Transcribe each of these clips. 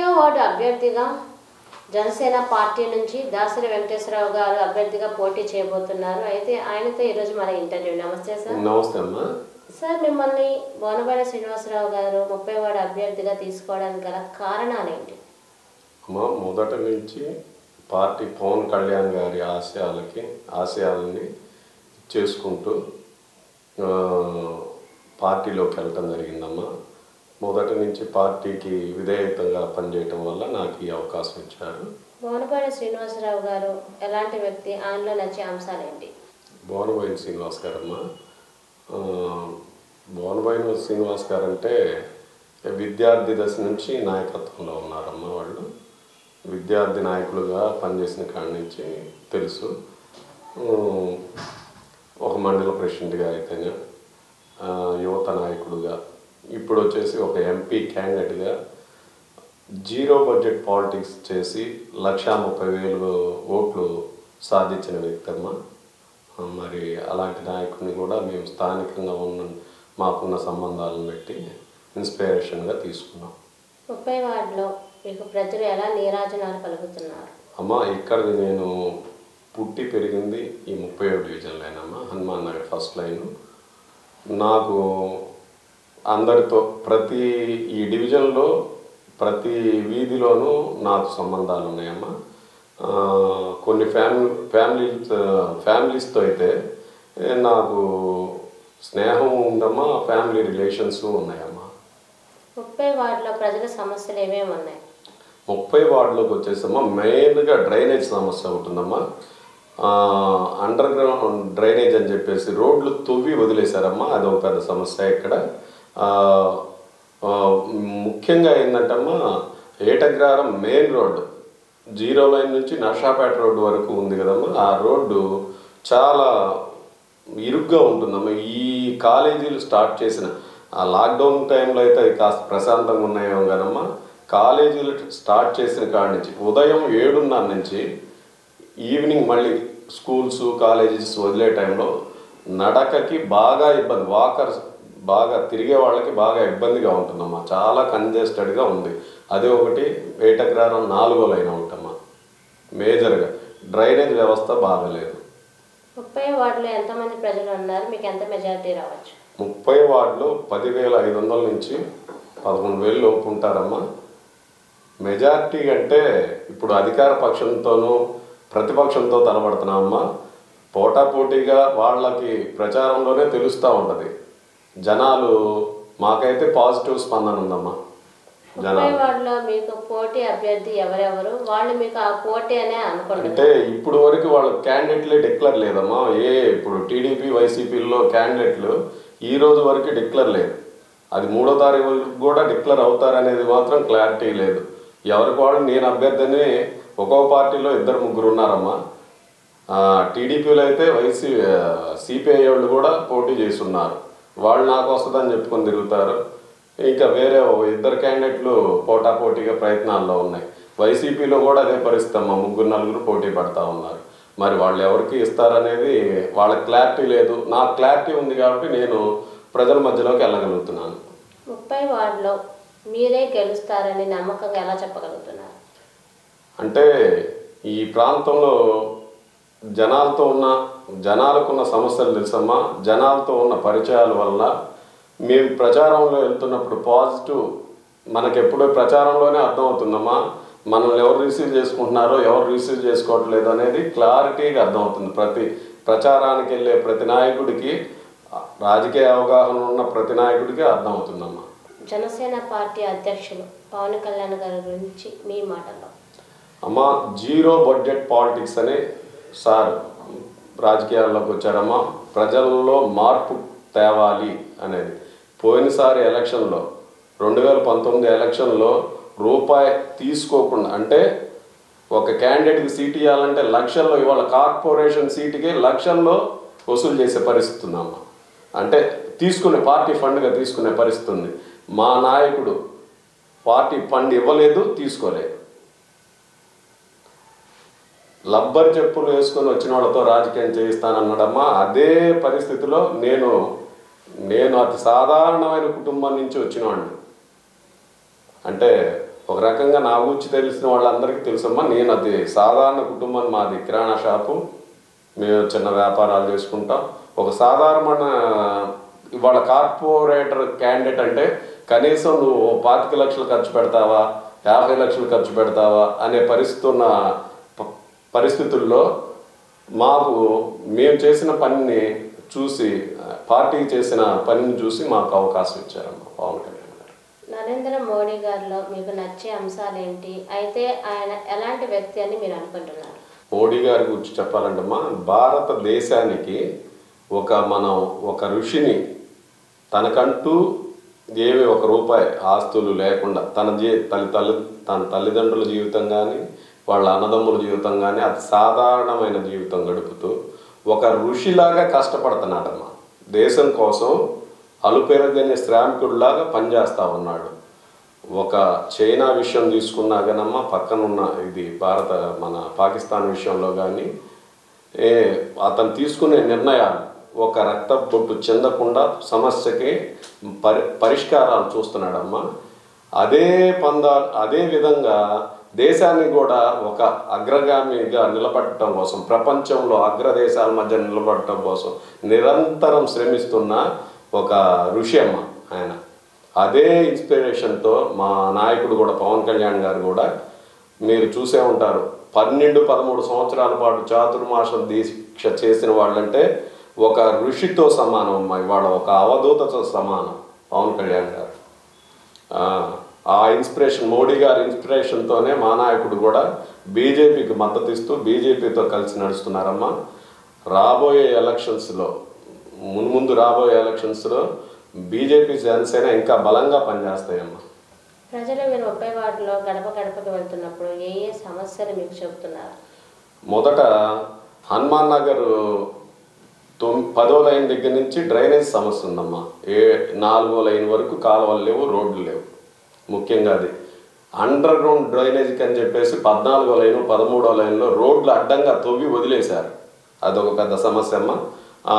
Ward అభ్యర్థిగా Janasena party నుంచి దాసరి వెంకటేశ్వరరావు గారు అభ్యర్థిగా పోటీ చేయబోతున్నారు అయితే ఆయనతో ఈరోజు మన ఇంటర్వ్యూ నమస్తే సార్ నమస్తే అమ్మా సార్ మిమ్మల్ని బోనబాడ శ్రీనివాసరావు గారు ముప్పై వార్డు అభ్యర్థిగా తీసుకోవడానికి గల కారణాలు ఏంటి అమ్మా మొదట నుంచి పార్టీ పవన్ కళ్యాణ్ గారి ఆశయాలకి ఆశయాలని చేసుకుంటూ ఆ, పార్టీలోకి వెళ్ళటం జరిగిందమ్మా మొదటి నుంచి పార్టీకి విధేయతంగా పనిచేయటం వల్ల నాకు ఈ అవకాశం ఇచ్చారు బోనబాడ శ్రీనివాసరావు గారు ఎలాంటి వ్యక్తి ఆయనలో నచ్చే అంశాలు ఏంటి భువనబోయిన శ్రీనివాస్ గారమ్మా ఆ, భువనబోయిన శ్రీనివాస్ గారు అంటే విద్యార్థి దశ నుంచి నాయకత్వంలో ఉన్నారమ్మా వాళ్ళు విద్యార్థి నాయకులుగా పనిచేసిన కాడి నుంచి తెలుసు ఆ, ఒక మండల ప్రెసిడెంట్గా అయితేనే ఆ, యువత నాయకుడుగా ఇప్పుడు వచ్చేసి ఒక ఎంపీ క్యాండిడేట్గా జీరో బడ్జెట్ పాలిటిక్స్ చేసి లక్షా ముప్పై వేలు ఓట్లు సాధించిన వ్యక్తి అమ్మ ఆ, మరి అలాంటి నాయకుడిని కూడా మేము స్థానికంగా ఉన్న మాకున్న సంబంధాలను బట్టి ఇన్స్పిరేషన్గా తీసుకున్నాం ముప్పై వార్డులో మీకు ప్రజలు ఎలా నీరాజనాలు పలుకుతున్నారు అమ్మ ఇక్కడిది నేను పుట్టి పెరిగింది ఈ ముప్పై ఏడు డివిజన్లోనమ్మా హనుమాన్ నగర్ ఫస్ట్ లైన్ నాకు అందరితో ప్రతి ఈ డివిజన్లో ప్రతి వీధిలోనూ నాకు సంబంధాలు ఉన్నాయమ్మా ఆ, కొన్ని ఫ్యామిలీ ఫ్యామిలీ ఫ్యామిలీస్తో అయితే ఏ, నాకు స్నేహం ఉందమ్మా ఫ్యామిలీ రిలేషన్స్ ఉన్నాయమ్మా ముప్పై వార్డులో ప్రజల సమస్యలు ఏమేమి ఉన్నాయి ముప్పై వార్డులోకి వచ్చేసమ్మా మెయిన్గా డ్రైనేజ్ సమస్య ఉంటుందమ్మా అండర్ గ్రౌండ్ డ్రైనేజ్ అని చెప్పేసి రోడ్లు తవ్వి వదిలేశారమ్మా అది ఒక పెద్ద సమస్య ఇక్కడ ఆ, ఆ, ముఖ్యంగా ఏంటంటమ్మా ఏటగ్రారం మెయిన్ రోడ్ జీరో లైన్ నుంచి నర్షాపేట రోడ్డు వరకు ఉంది కదమ్మా ఆ రోడ్డు చాలా ఇరుగ్గా ఉంటుందమ్మా ఈ కాలేజీలు స్టార్ట్ చేసిన ఆ లాక్డౌన్ టైంలో అయితే అవి కాస్త ప్రశాంతంగా ఉన్నాయేమో కదమ్మా కాలేజీలు స్టార్ట్ చేసిన కాడి నుంచి ఉదయం ఏడున్నర నుంచి ఈవినింగ్ మళ్ళీ స్కూల్స్ కాలేజెస్ వదిలే టైంలో నడకకి బాగా ఇబ్బంది వాకర్స్ బాగా తిరిగే వాళ్ళకి బాగా ఇబ్బందిగా ఉంటుందమ్మా చాలా కంజెస్టెడ్గా ఉంది అదే ఒకటి వేటగ్రారం నాలుగో లైన్ ఒకటమ్మా మేజర్గా డ్రైనేజ్ వ్యవస్థ బాగలేదు ముప్పై వార్డులో ఎంతమంది ప్రజలు ఉన్నారు మీకు ఎంత మెజారిటీ రావచ్చు ముప్పై వార్డులో పదివేల ఐదు వందల నుంచి పదకొండు వేలు లోపు ఉంటారమ్మా మెజారిటీ అంటే ఇప్పుడు అధికార పక్షంతోనూ ప్రతిపక్షంతో తలబడుతున్నామమ్మా పోటాపోటీగా వాళ్ళకి ప్రచారంలోనే తెలుస్తూ ఉంటుంది జనాలు మాకైతే పాజిటివ్ స్పందన ఉందమ్మా ముప్పై జనాలు వార్డులో మీకు పోటీ అభ్యర్థి ఎవరెవరు వాళ్ళు మీకు ఆ పోటీ అనే అనుకుంటున్నారు అంటే ఇప్పుడు వరకు వాళ్ళ క్యాండిడేట్లే డిక్లేర్ లేదమ్మా ఏ ఇప్పుడు టీడీపీ వైసీపీలో క్యాండిడేట్లు ఈ రోజు వరకు డిక్లేర్ లేదు అది మూడో తారీఖు వరకు కూడా డిక్లేర్ అవుతారనేది మాత్రం క్లారిటీ లేదు ఎవరికి వాళ్ళు నేను అభ్యర్థిని ఒక్కో పార్టీలో ఇద్దరు ముగ్గురు ఉన్నారమ్మా టీడీపీలో అయితే వైసీ సిపిఐ వాళ్ళు కూడా పోటీ చేస్తున్నారు వాళ్ళు నాకు వస్తుందని చెప్పుకొని తిరుగుతారు ఇంకా వేరే ఓ ఇద్దరు క్యాండిడేట్లు పోటాపోటీగా ప్రయత్నాల్లో ఉన్నాయి వైసీపీలో కూడా అదే పరిస్థితి అమ్మా ముగ్గురు నలుగురు పోటీ పడతా ఉన్నారు మరి వాళ్ళు ఎవరికి ఇస్తారనేది వాళ్ళకి క్లారిటీ లేదు నాకు క్లారిటీ ఉంది కాబట్టి నేను ప్రజల మధ్యలోకి వెళ్ళగలుగుతున్నాను ముప్పై వార్డులో మీరే గెలుస్తారని నమ్మకంగా ఎలా చెప్పగలుగుతున్నారు అంటే ఈ ప్రాంతంలో జనాలతో ఉన్న జనాలకు ఉన్న సమస్యలు తెలుసమ్మా జనాలతో ఉన్న పరిచయాల వల్ల మేము ప్రచారంలో వెళ్తున్నప్పుడు పాజిటివ్ మనకి ఎప్పుడూ ప్రచారంలోనే అర్థమవుతుందమ్మా మనల్ని ఎవరు రిసీవ్ చేసుకుంటున్నారో ఎవరు రిసీవ్ చేసుకోవట్లేదు అనేది క్లారిటీగా అర్థమవుతుంది ప్రతి ప్రచారానికి వెళ్ళే ప్రతి నాయకుడికి రాజకీయ అవగాహన ఉన్న ప్రతి నాయకుడికి అర్థమవుతుందమ్మా జనసేన పార్టీ అధ్యక్షులు పవన్ కళ్యాణ్ గారి గురించి మీ మాటల్లో అమ్మ జీరో బడ్జెట్ పాలిటిక్స్ అని సార్ రాజకీయాల్లోకి వచ్చారమ్మా ప్రజల్లో మార్పు తేవాలి అనేది పోయినసారి ఎలక్షన్లో రెండు వేల పంతొమ్మిది ఎలక్షన్లో రూపాయి తీసుకోకుండా అంటే ఒక క్యాండిడేట్కి సీట్ ఇవ్వాలంటే లక్షల్లో ఇవాళ కార్పొరేషన్ సీటుకి లక్షల్లో వసూలు చేసే పరిస్థితి ఉందమ్మా అంటే తీసుకునే పార్టీ ఫండ్గా తీసుకునే పరిస్థితి ఉంది మా నాయకుడు పార్టీ ఫండ్ ఇవ్వలేదు తీసుకోలేదు లబ్బర్ చెప్పులు వేసుకొని వచ్చిన వాళ్ళతో రాజకీయం చేయిస్తానన్నాడమ్మా అదే పరిస్థితిలో నేను నేను అతి సాధారణమైన కుటుంబం నుంచి వచ్చినవాడిని అంటే ఒక రకంగా నా గురించి తెలిసిన వాళ్ళందరికీ తెలుసమ్మా నేను అది సాధారణ కుటుంబం మాది కిరాణా షాపు మేము చిన్న వ్యాపారాలు చేసుకుంటాం ఒక సాధారణ ఇవాళ కార్పొరేటర్ క్యాండిడేట్ అంటే కనీసం నువ్వు ఓ పాతిక లక్షలు ఖర్చు పెడతావా యాభై లక్షలు ఖర్చు పెడతావా అనే పరిస్థితి ఉన్న ప- పరిస్థితుల్లో మాకు మేము చేసిన పనిని చూసి పార్టీ చేసిన పనిని చూసి మాకు అవకాశం ఇచ్చారమ్మా పవన్ కళ్యాణ్ గారు నరేంద్ర మోడీ గారిలో మీకు నచ్చే అంశాలు ఏంటి అయితే ఆయన ఎలాంటి వ్యక్తి అని మీరు అనుకుంటున్నారు మోడీ గారి గురించి చెప్పాలంటమ్మా భారతదేశానికి ఒక మనం ఒక ఋషిని తనకంటూ ఏమి ఒక రూపాయి ఆస్తులు లేకుండా తన జీ తల్లి తల్లి తన తల్లిదండ్రుల జీవితం కానీ వాళ్ళ అన్నదమ్ముల జీవితం కానీ అతి సాధారణమైన జీవితం గడుపుతూ ఒక ఋషిలాగా కష్టపడుతున్నాడమ్మా దేశం కోసం అలుపెరగని శ్రామికుడిలాగా పనిచేస్తా ఉన్నాడు ఒక చైనా విషయం తీసుకున్నా గనమ్మా పక్కనున్న ఇది భారత మన పాకిస్తాన్ విషయంలో కానీ ఏ అతను తీసుకునే నిర్ణయాలు ఒక రక్త బొట్టు చెందకుండా సమస్యకి పరి పరిష్కారాలు చూస్తున్నాడమ్మా అదే పంద అదే విధంగా దేశాన్ని కూడా ఒక అగ్రగామిగా నిలబడటం కోసం ప్రపంచంలో అగ్రదేశాల మధ్య నిలబడటం కోసం నిరంతరం శ్రమిస్తున్న ఒక ఋషి అమ్మ ఆయన అదే ఇన్స్పిరేషన్తో మా నాయకుడు కూడా పవన్ కళ్యాణ్ గారు కూడా మీరు చూసే ఉంటారు పన్నెండు పదమూడు సంవత్సరాల పాటు చాతుర్మాసం దీక్ష చేసిన వాళ్ళంటే ఒక ఋషితో సమానం అమ్మా ఇవాళ ఒక అవధూతతో సమానం పవన్ కళ్యాణ్ గారు ఆ, ఆ ఇన్స్పిరేషన్ మోడీ గారి ఇన్స్పిరేషన్తోనే మా నాయకుడు కూడా బీజేపీకి మద్దతు ఇస్తూ బీజేపీతో కలిసి నడుస్తున్నారమ్మా రాబోయే ఎలక్షన్స్లో మున్ముందు రాబోయే ఎలక్షన్స్లో బీజేపీ జనసేన ఇంకా బలంగా పనిచేస్తాయమ్మా ప్రజలు మీరు ముప్పై వార్డులో గడప గడపకి వెళ్తున్నప్పుడు ఏ ఏ సమస్యలు మీకు చెబుతున్నారు మొదట హనుమాన్ నగర్ తొమ్ పదో లైన్ దగ్గర నుంచి డ్రైనేజ్ సమస్య ఉందమ్మా ఏ నాలుగో లైన్ వరకు కాలువలు లేవు రోడ్లు లేవు ముఖ్యంగా అది అండర్ గ్రౌండ్ డ్రైనేజ్కి అని చెప్పేసి పద్నాలుగో లైన్ పదమూడో లైన్లో రోడ్లు అడ్డంగా తవ్వి వదిలేశారు అదొక పెద్ద సమస్య అమ్మా ఆ,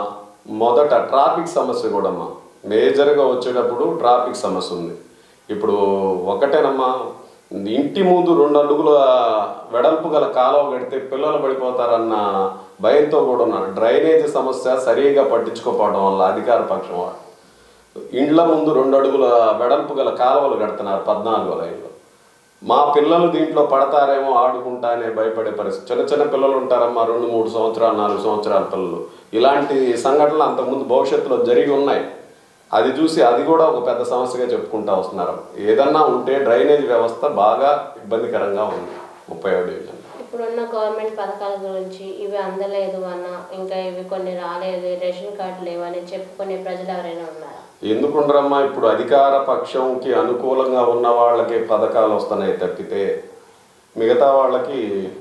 మొదట ట్రాఫిక్ సమస్య కూడా అమ్మా మేజర్గా వచ్చేటప్పుడు ట్రాఫిక్ సమస్య ఉంది ఇప్పుడు ఒకటేనమ్మా ఇంటి ముందు రెండు అడుగుల వెడల్పు గల కాలువ కడితే పిల్లలు పడిపోతారన్న భయంతో కూడా ఉన్నారు డ్రైనేజ్ సమస్య సరిగా పట్టించుకోకపోవడం వల్ల అధికార పక్షం వాడు ఇండ్ల ముందు రెండు అడుగుల వెడల్పు గల కాలువలు కడుతున్నారు పద్నాలుగో లైన్లో మా పిల్లలు దీంట్లో పడతారేమో ఆడుకుంటా అనే భయపడే పరిస్థితి చిన్న చిన్న పిల్లలు ఉంటారమ్మా రెండు మూడు సంవత్సరాలు నాలుగు సంవత్సరాల పిల్లలు ఇలాంటి సంఘటనలు అంతకుముందు భవిష్యత్తులో జరిగి ఉన్నాయి అది చూసి అది కూడా ఒక పెద్ద సమస్యగా చెప్పుకుంటా వస్తున్నారు ఏదన్నా ఉంటే డ్రైనేజ్ వ్యవస్థ బాగా ఇబ్బందికరంగా ఉంది ముప్పై డివిజన్ ఇప్పుడున్న గవర్నమెంట్ పథకాల గురించి ఇవి అందలేదు అన్న ఇంకా ఇవి కొన్ని రాలేదు రేషన్ కార్డు లేవు అని చెప్పుకునే ప్రజలు ఎవరైనా ఉన్నారా ఎందుకుండరమ్మా ఇప్పుడు అధికార పక్షంకి అనుకూలంగా ఉన్న వాళ్ళకి పథకాలు వస్తున్నాయి తప్పితే మిగతా వాళ్ళకి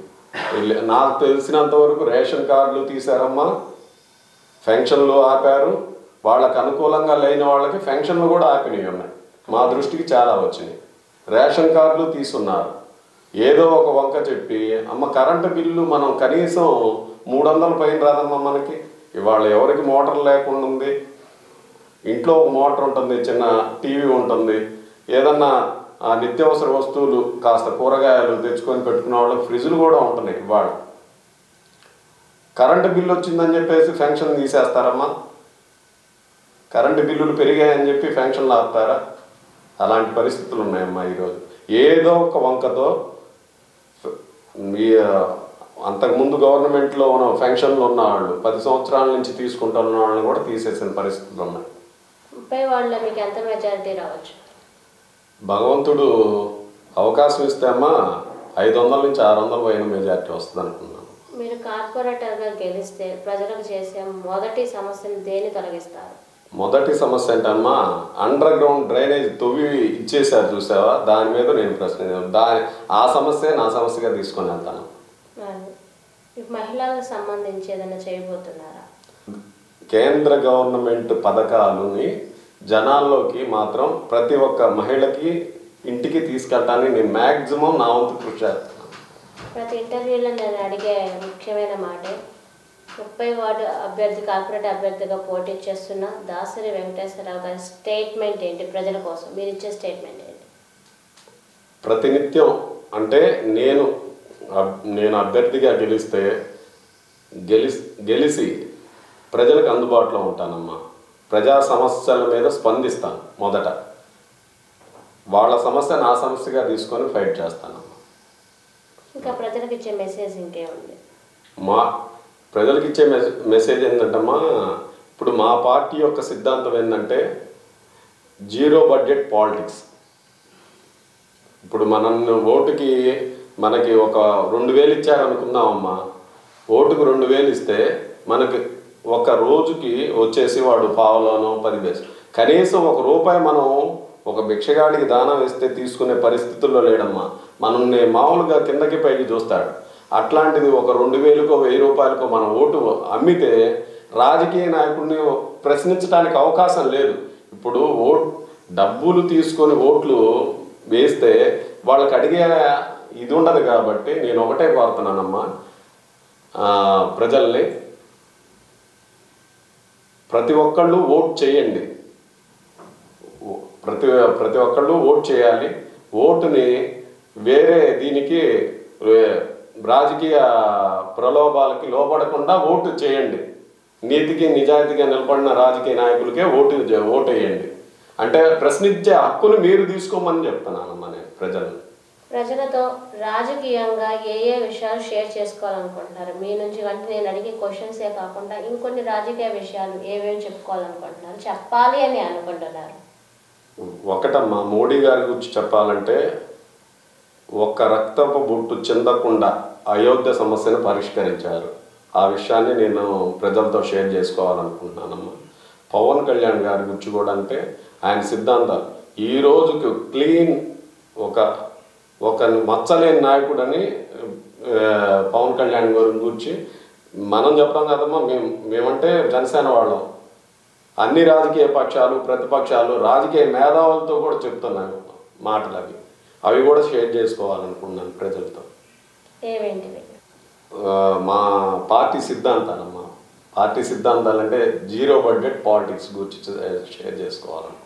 లే- నాకు తెలిసినంత వరకు రేషన్ కార్డులు తీశారమ్మా ఫెన్షన్లు ఆపారు వాళ్ళకి అనుకూలంగా లేని వాళ్ళకి ఫెన్షన్లు కూడా ఆపినవి ఉన్నాయి మా దృష్టికి చాలా వచ్చినాయి రేషన్ కార్డులు తీసున్నారు ఏదో ఒక వంక చెప్పి అమ్మ కరెంటు బిల్లు మనం కనీసం మూడు వందల పైన రాదమ్మా మనకి ఇవాళ ఎవరికి మోటార్ లేకుండా ఉంది ఇంట్లో ఒక మోటార్ ఉంటుంది చిన్న టీవీ ఉంటుంది ఏదన్నా ఆ నిత్యావసర వస్తువులు కాస్త కూరగాయలు తెచ్చుకొని పెట్టుకునే వాళ్ళకి ఫ్రిడ్జ్లు కూడా ఉంటున్నాయి ఇవాళ కరెంటు బిల్లు వచ్చిందని చెప్పేసి ఫెన్షన్ తీసేస్తారమ్మా కరెంటు బిల్లులు పెరిగాయని చెప్పి ఫెన్షన్లు ఆపుతారా అలాంటి పరిస్థితులు ఉన్నాయమ్మా ఈరోజు ఏదో ఒక వంకతో ఈ అంతకుముందు గవర్నమెంట్లో ఉన్న ఫెన్షన్లు ఉన్న వాళ్ళు పది సంవత్సరాల నుంచి తీసుకుంటున్న వాళ్ళని కూడా తీసేసిన పరిస్థితులు ఉన్నాయి ముప్పై వార్డులో మీకు ఎంత మెజారిటీ రావచ్చు భగవంతుడు అవకాశం ఇస్తే అమ్మా ఐదు వందల నుంచి ఆరు వందల పైన మెజార్టీ వస్తుంది అనుకున్నాను మీరు కార్పొరేటర్గా గెలిస్తే ప్రజలకు చేసే మొదటి సమస్యను దేని తొలగిస్తారు మొదటి సమస్య ఏంటమ్మా అండర్ గ్రౌండ్ డ్రైనేజ్ తవ్వి ఇచ్చేసారు చూసావా దాని మీద నేను ప్రశ్న దాని ఆ సమస్య నా సమస్యగా తీసుకొని వెళ్తాను మరి ఈ మహిళలకు సంబంధించి ఏదైనా చేయబోతున్నారా కేంద్ర గవర్నమెంట్ పథకాలని జనాల్లోకి మాత్రం ప్రతి ఒక్క మహిళకి ఇంటికి తీసుకెళ్ళటానికి నేను మ్యాక్సిమం నా వంతు కృషి చేస్తాను ప్రతి ఇంటర్వ్యూలో నేను అడిగే ముఖ్యమైన మాటే ముప్పై వార్డు అభ్యర్థి కార్పొరేట్ అభ్యర్థిగా పోటీ చేస్తున్న దాసరి వెంకటేశ్వరరావు గారి స్టేట్మెంట్ ఏంటి ప్రజల కోసం మీరు ఇచ్చే స్టేట్మెంట్ ఏంటి ప్రతినిత్యం అంటే నేను అబ్- నేను అభ్యర్థిగా గెలిస్తే గెలిస్ గెలిచి ప్రజలకు అందుబాటులో ఉంటానమ్మా ప్రజా సమస్యల మీద స్పందిస్తాను మొదట వాళ్ళ సమస్య నా సమస్యగా తీసుకొని ఫైట్ చేస్తానమ్మా ఇంకా ప్రజలకు ఇచ్చే మెసేజ్ ఇంకేముంది మా ప్రజలకు ఇచ్చే మెస్- మెసేజ్ ఏంటంటమ్మా ఇప్పుడు మా పార్టీ యొక్క సిద్ధాంతం ఏంటంటే జీరో బడ్జెట్ పాలిటిక్స్ ఇప్పుడు మనం ఓటుకి మనకి ఒక రెండు వేలు ఇచ్చారనుకుందామమ్మా ఓటుకు రెండు వేలు ఇస్తే మనకి ఒక రోజుకి వచ్చేసి వాడు పావులోనో పది వేలు కనీసం ఒక రూపాయి మనం ఒక భిక్షగాడికి దానం ఇస్తే తీసుకునే పరిస్థితుల్లో లేడమ్మా మనల్ని మామూలుగా కిందకి పైకి చూస్తాడు అట్లాంటిది ఒక రెండు వేలకో వెయ్యి రూపాయలకో మన ఓటు అమ్మితే రాజకీయ నాయకుడిని ప్రశ్నించడానికి అవకాశం లేదు ఇప్పుడు ఓట్ డబ్బులు తీసుకొని ఓట్లు వేస్తే వాళ్ళకి అడిగే ఇది ఉండదు కాబట్టి నేను ఒకటే కోరుతున్నానమ్మా ఆ, ప్రజల్ని ప్రతి ఒక్కళ్ళు ఓట్ చేయండి ఓ- ప్రతి ప్రతి ఒక్కళ్ళు ఓట్ చేయాలి ఓటుని వేరే దీనికి వే- రాజకీయ ప్రలోభాలకి లోపడకుండా ఓటు చేయండి నీతికి నిజాయితీగా నిలబడిన రాజకీయ నాయకులకే ఓటు చే- ఓటు వేయండి అంటే ప్రశ్నించే హక్కును మీరు తీసుకోమని చెప్తున్నానమ్మా నేను ప్రజలను ప్రజలతో రాజకీయంగా ఏ ఏ విషయాలు షేర్ చేసుకోవాలనుకుంటున్నారు మీ నుంచి అంటే నేను అడిగే క్వశ్చన్సే కాకుండా ఇంకొన్ని రాజకీయ విషయాలు ఏమేమి చెప్పుకోవాలనుకుంటున్నారు చెప్పాలి అని అనుకుంటున్నారు ఒకటమ్మా మోడీ గారి గురించి చెప్పాలంటే ఒక్క రక్తపు బొట్టు చెందకుండా అయోధ్య సమస్యను పరిష్కరించారు ఆ విషయాన్ని నేను ప్రజలతో షేర్ చేసుకోవాలనుకుంటున్నానమ్మా పవన్ కళ్యాణ్ గారి గురించి కూడా అంటే ఆయన సిద్ధాంతాలు ఈ రోజుకి క్లీన్ ఒక ఒక మచ్చలేని నాయకుడని ఆ, పవన్ కళ్యాణ్ గారి గురించి మనం చెప్పడం కదమ్మా మేము మేమంటే జనసేన వాళ్ళం అన్ని రాజకీయ పక్షాలు ప్రతిపక్షాలు రాజకీయ మేధావులతో కూడా చెప్తున్నాను మాటలు అవి అవి కూడా షేర్ చేసుకోవాలనుకున్నాను ప్రజలతో ఏమేంటివి ఆ, మా పార్టీ సిద్ధాంతాలమ్మా పార్టీ సిద్ధాంతాలు అంటే జీరో బడ్జెట్ పాలిటిక్స్ గురించి షేర్ చేసుకోవాలనుకున్నాను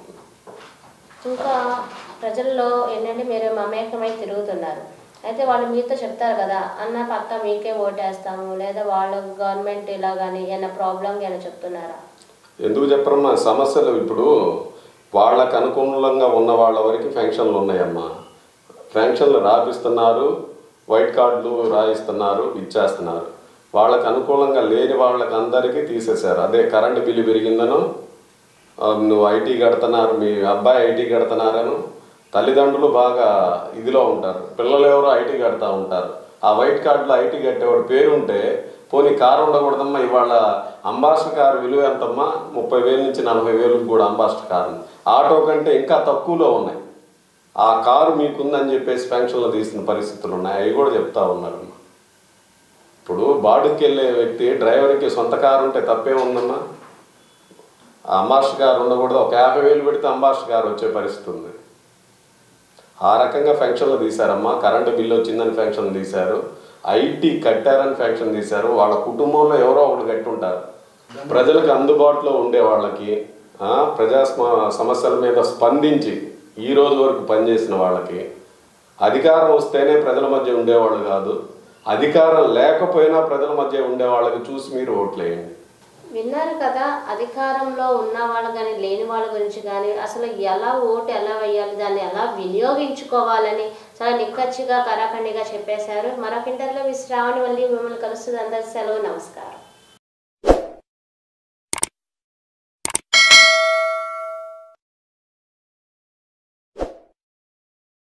ఇంకా ప్రజల్లో ఏంటంటే మీరు మమేకమై తిరుగుతున్నారు అయితే వాళ్ళు మీతో చెప్తారు కదా అన్న పక్క మీకే ఓటేస్తాము లేదా వాళ్ళ గవర్నమెంట్ ఇలా కానీ ఏమైనా ప్రాబ్లం ఏమైనా చెప్తున్నారా ఎందుకు చెప్పరమ్మా సమస్యలు ఇప్పుడు వాళ్ళకు అనుకూలంగా ఉన్న వాళ్ళ వరకు ఫెన్షన్లు ఉన్నాయమ్మా ఫెన్షన్లు రాపిస్తున్నారు వైట్ కార్డులు రాయిస్తున్నారు ఇచ్చేస్తున్నారు వాళ్ళకు అనుకూలంగా లేని వాళ్ళకి అందరికీ తీసేశారు అదే కరెంటు బిల్లు పెరిగిందను ఆ, నువ్వు ఐటీ కడుతున్నారు మీ అబ్బాయి ఐటీ కడుతున్నారను తల్లిదండ్రులు బాగా ఇదిలో ఉంటారు పిల్లలు ఎవరో ఐటీ కడతా ఉంటారు ఆ వైట్ కార్డులో ఐటీ కట్టేవాడు పేరు ఉంటే పోనీ కారు ఉండకూడదమ్మా ఇవాళ అంబాసిడర్ కారు విలువ ఎంతమ్మా ముప్పై వేల నుంచి నలభై వేలకు కూడా అంబాసిడర్ కారు ఉంది. ఆటో కంటే ఇంకా తక్కువలో ఉన్నాయి ఆ కారు మీకుందని చెప్పేసి పెన్షన్లు తీసిన పరిస్థితులు ఉన్నాయి అవి కూడా చెప్తా ఉన్నారమ్మా ఇప్పుడు బాడుకి వెళ్ళే వ్యక్తి డ్రైవర్కి సొంత కారు ఉంటే తప్పే ఉందమ్మా ఆ అంబాసిడర్ కారు ఉండకూడదు ఒక యాభై వేలు పెడితే అంబాసిడర్ కారు వచ్చే పరిస్థితి ఉంది ఆ రకంగా ఫెన్షన్లు తీశారమ్మా కరెంటు బిల్లు వచ్చిందని ఫెన్షన్ తీశారు ఐటీ కట్టారని ఫెన్షన్ తీశారు వాళ్ళ కుటుంబంలో ఎవరో ఒకరు కట్టి ఉంటారు ప్రజలకు అందుబాటులో ఉండే వాళ్ళకి ఆ, ప్రజా సమ- సమస్యల మీద స్పందించి ఈ రోజు వరకు పనిచేసిన వాళ్ళకి అధికారం వస్తేనే ప్రజల మధ్య ఉండేవాళ్ళు కాదు అధికారం లేకపోయినా ప్రజల మధ్య ఉండే వాళ్ళకి చూసి మీరు ఓట్లేయండి విన్నారు కదా అధికారంలో ఉన్న వాళ్ళు కానీ లేని వాళ్ళ గురించి కానీ అసలు ఎలా ఓటు ఎలా వేయాలి దాన్ని ఎలా వినియోగించుకోవాలని చాలా నిక్కచ్చిగా కరాఖండిగా చెప్పేశారు మరొక ఇంటర్లో మీ శ్రావణి మళ్ళీ మిమ్మల్ని కలుస్తుంది అందరి సెలవు నమస్కారం